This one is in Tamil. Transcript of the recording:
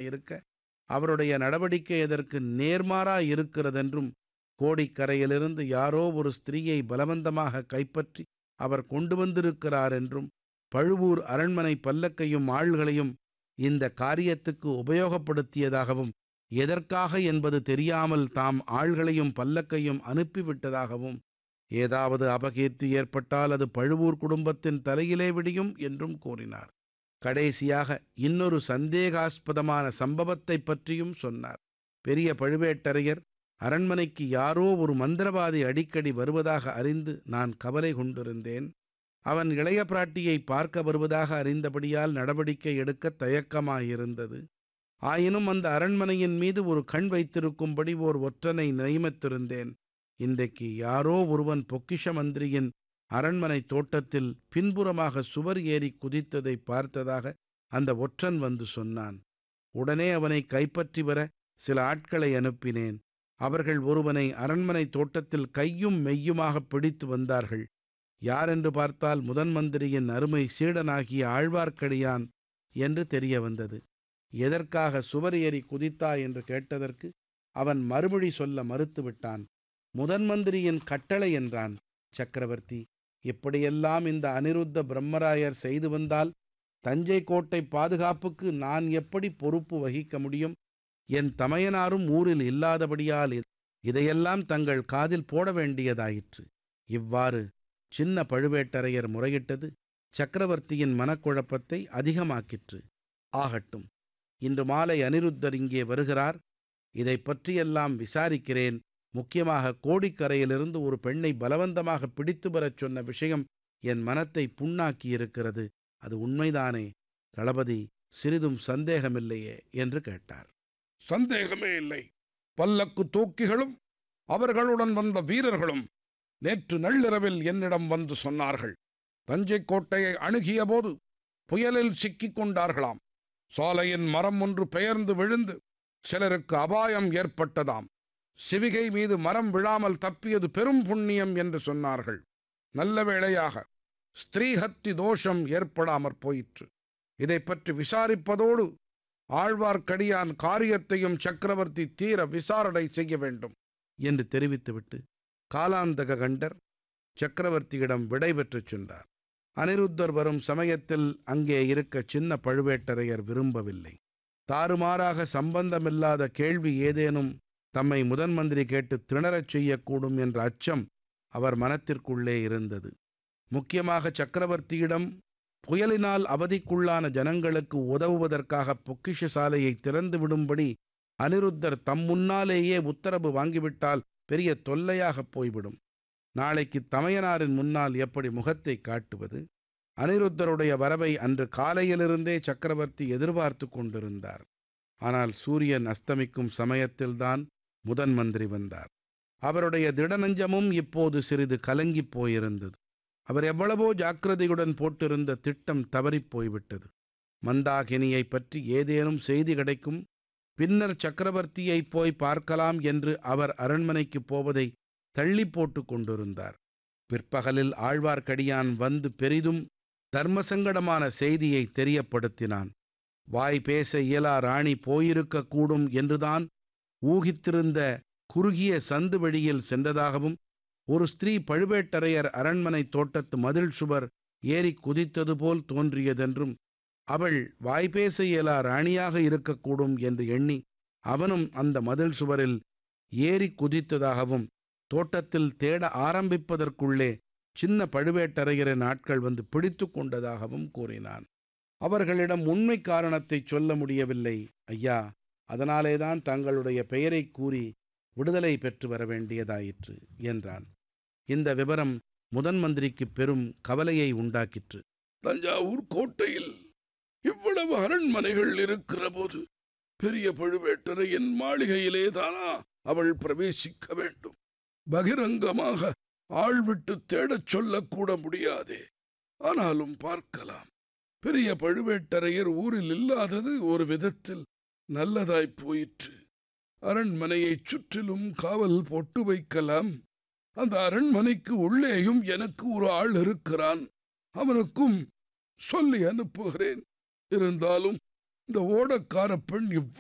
இருக்க அவருடைய நடவடிக்கை அதற்கு நேர்மாறா இருக்கிறதென்றும் கோடிக்கரையிலிருந்து யாரோ ஒரு ஸ்திரீயை பலவந்தமாக கைப்பற்றி அவர் கொண்டு வந்திருக்கிறார் என்றும் பழுவூர் அரண்மனை பல்லக்கையும் ஆள்களையும் இந்த காரியத்துக்கு உபயோகப்படுத்தியதாகவும் எதற்காக என்பது தெரியாமல் தாம் ஆள்களையும் பல்லக்கையும் அனுப்பிவிட்டதாகவும் ஏதாவது அபகீர்த்தி ஏற்பட்டால் அது பழுவூர் குடும்பத்தின் தலையிலே விடியும் என்றும் கூறினார் கடைசியாக இன்னொரு சந்தேகாஸ்பதமான சம்பவத்தைப் பற்றியும் சொன்னார் பெரிய பழுவேட்டரையர் அரண்மனைக்கு யாரோ ஒரு மந்திரவாதி அடிக்கடி வருவதாக அறிந்து நான் கவலை கொண்டிருந்தேன் அவன் இளைய பிராட்டியை பார்க்க வருவதாக அறிந்தபடியால் நடவடிக்கை எடுக்க தயக்கமாயிருந்தது ஆயினும் அந்த அரண்மனையின் மீது ஒரு கண் வைத்திருக்கும்படி ஓர் ஒற்றனை நியமித்திருந்தேன் இன்றைக்கு யாரோ ஒருவன் பொக்கிஷ மந்திரியின் அரண்மனை தோட்டத்தில் பின்புறமாக சுவர் ஏறி குதித்ததை பார்த்ததாக அந்த ஒற்றன் வந்து சொன்னான் உடனே அவனை கைப்பற்றி வர சில ஆட்களை அனுப்பினேன் அவர்கள் ஒருவனை அரண்மனை தோட்டத்தில் கையும் மெய்யுமாக பிடித்து வந்தார்கள் யாரென்று பார்த்தால் முதன் மந்திரியின் அருமை சீடனாகிய ஆழ்வார்க்கடியான் என்று தெரிய வந்தது எதற்காக சுவர் ஏறி குதித்தாய் என்று கேட்டதற்கு அவன் மறுமொழி சொல்ல மறுத்துவிட்டான் முதன் மந்திரியின் கட்டளை என்றான் சக்கரவர்த்தி இப்படியெல்லாம் இந்த அனிருத்த பிரம்மராயர் செய்து வந்தால் தஞ்சை கோட்டை பாதுகாப்புக்கு நான் எப்படி பொறுப்பு வகிக்க முடியும் என் தமையனாரும் ஊரில் இல்லாதபடியால் இதையெல்லாம் தங்கள் காதில் போட வேண்டியதாயிற்று இவ்வாறு சின்ன பழுவேட்டரையர் முறையிட்டது சக்கரவர்த்தியின் மனக்குழப்பத்தை அதிகமாக்கிற்று ஆகட்டும் இன்று மாலை அனிருத்தர் இங்கே வருகிறார் இதை பற்றியெல்லாம் விசாரிக்கிறேன் முக்கியமாக கோடிக்கரையிலிருந்து ஒரு பெண்ணை பலவந்தமாக பிடித்து வரச் சொன்ன விஷயம் என் மனத்தை புண்ணாக்கியிருக்கிறது அது உண்மைதானே தளபதி சிறிதும் சந்தேகமில்லையே என்று கேட்டார் சந்தேகமே இல்லை பல்லக்கு தூக்கிகளும் அவர்களுடன் வந்த வீரர்களும் நேற்று நள்ளிரவில் என்னிடம் வந்து சொன்னார்கள் தஞ்சை கோட்டையை அணுகிய போது புயலில் சிக்கிக் கொண்டார்களாம் சாலையின் மரம் ஒன்று பெயர்ந்து விழுந்து சிலருக்கு அபாயம் ஏற்பட்டதாம் சிவிகை மீது மரம் விழாமல் தப்பியது பெரும் புண்ணியம் என்று சொன்னார்கள் நல்ல வேளையாக ஸ்திரீஹத்தி தோஷம் ஏற்படாமற் போயிற்று இதை பற்றி விசாரிப்பதோடு ஆழ்வார்க்கடியான் காரியத்தையும் சக்கரவர்த்தி தீர விசாரணை செய்ய வேண்டும் என்று தெரிவித்துவிட்டு காலாந்தக கண்டர் சக்கரவர்த்தியிடம் விடை பெற்றுச் சென்றார் அனிருத்தர் வரும் சமயத்தில் அங்கே இருக்க சின்ன பழுவேட்டரையர் விரும்பவில்லை தாறுமாறாக சம்பந்தமில்லாத கேள்வி ஏதேனும் தம்மை முதன் மந்திரி கேட்டு திணறச் செய்யக்கூடும் என்ற அச்சம் அவர் மனத்திற்குள்ளே இருந்தது முக்கியமாக சக்கரவர்த்தியிடம் புயலினால் அவதிக்குள்ளான ஜனங்களுக்கு உதவுவதற்காக பொக்கிஷ சாலையை திறந்து விடும்படி அனிருத்தர் தம் முன்னாலேயே உத்தரவு வாங்கிவிட்டால் பெரிய தொல்லையாகப் போய்விடும் நாளைக்கு தமையனாரின் முன்னால் எப்படி முகத்தை காட்டுவது அனிருத்தருடைய வரவை அன்று காலையிலிருந்தே சக்கரவர்த்தி எதிர்பார்த்து கொண்டிருந்தார் ஆனால் சூரியன் அஸ்தமிக்கும் சமயத்தில்தான் முதன் மந்திரி வந்தார் அவருடைய திடநஞ்சமும் இப்போது சிறிது கலங்கிப் போயிருந்தது அவர் எவ்வளவோ ஜாக்கிரதையுடன் போட்டிருந்த திட்டம் தவறிப் போய்விட்டது மந்தாகினியைப் பற்றி ஏதேனும் செய்தி கிடைக்கும் பின்னர் சக்கரவர்த்தியை போய் பார்க்கலாம் என்று அவர் அரண்மனைக்குப் போவதை தள்ளி போட்டு கொண்டிருந்தார் பிற்பகலில் ஆழ்வார்க்கடியான் வந்து பெரிதும் தர்மசங்கடமான செய்தியை தெரியப்படுத்தினான் வாய் பேச இயலா ராணி போயிருக்கக்கூடும் என்றுதான் ஊகித்திருந்த குறுகிய சந்து வழியில் சென்றதாகவும் ஒரு ஸ்திரீ பழுவேட்டரையர் அரண்மனை தோட்டத்து மதில் சுவர் ஏறி குதித்தது போல் தோன்றியதென்றும் அவள் வாய்பேச இயலா ராணியாக இருக்கக்கூடும் என்று எண்ணி அவனும் அந்த மதில் சுவரில் ஏறி குதித்ததாகவும் தோட்டத்தில் தேட ஆரம்பிப்பதற்குள்ளே சின்ன பழுவேட்டரையரின் ஆட்கள் வந்து பிடித்து கொண்டதாகவும் கூறினான் அவர்களிடம் உண்மை காரணத்தை சொல்ல முடியவில்லை ஐயா அதனாலேதான் தங்களுடைய பெயரை கூறி விடுதலை பெற்று வர வேண்டியதாயிற்று என்றான் இந்த விவரம் முதன் மந்திரிக்கு பெரும் கவலையை உண்டாக்கிற்று தஞ்சாவூர் கோட்டையில் இவ்வளவு அரண்மனைகள் இருக்கிற போது பெரிய பழுவேட்டரையின் மாளிகையிலே தானா அவள் பிரவேசிக்க வேண்டும் பகிரங்கமாக ஆள் விட்டு தேடச் சொல்லக்கூட முடியாதே ஆனாலும் பார்க்கலாம் பெரிய பழுவேட்டரையர் ஊரில் இல்லாதது ஒரு விதத்தில் நல்லதாய்ப் போயிற்று அரண்மனையைச் சுற்றிலும் காவல் போட்டு வைக்கலாம் அந்த அரண்மனைக்கு உள்ளேயும் எனக்கு ஒரு ஆள் இருக்கிறான் அவனுக்கும் சொல்லி அனுப்புகிறேன் இருந்தாலும் இந்த ஓடக்கார பெண்